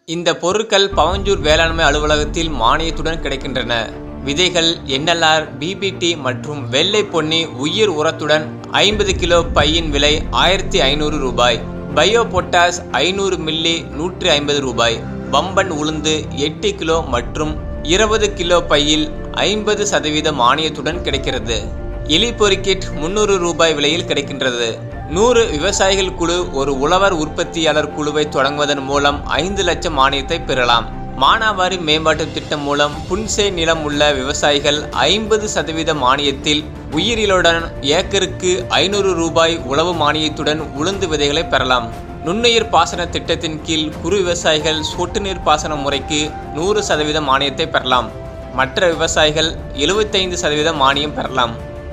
இந்த பொருட்கள் பவஞ்சூர் வேளாண்மை அலுவலகத்தில் மானியத்துடன் கிடைக்கின்றன விதைகள் என்எல்ஆர் பிபிடி மற்றும் வெள்ளை பொன்னி உயிர் உரத்துடன் ஐம்பது கிலோ பையின் விலை ஆயிரத்தி ஐநூறு ரூபாய் பயோ பொட்டாஸ் ஐநூறு மில்லி நூற்றி ஐம்பது ரூபாய் பம்பன் உளுந்து எட்டு கிலோ மற்றும் இருபது கிலோ பையில் ஐம்பது சதவீத மானியத்துடன் கிடைக்கிறது எலி பொறிக்கிட் முந்நூறு ரூபாய் விலையில் கிடைக்கின்றது நூறு விவசாயிகள் குழு ஒரு உழவர் உற்பத்தியாளர் குழுவை தொடங்குவதன் மூலம் ஐந்து லட்சம் மானியத்தை பெறலாம் மானாவாரி மேம்பாட்டு திட்டம் மூலம் புன்சே நிலம் உள்ள விவசாயிகள் ஐம்பது சதவீத மானியத்தில் உயிரிலுடன் ஏக்கருக்கு ஐநூறு ரூபாய் உழவு மானியத்துடன் உளுந்து விதைகளை பெறலாம் நுண்ணுயிர் பாசன திட்டத்தின் கீழ் குறு விவசாயிகள் சொட்டு நீர் பாசன முறைக்கு நூறு சதவீத மானியத்தை பெறலாம் மற்ற விவசாயிகள் எழுபத்தைந்து சதவீத மானியம் பெறலாம்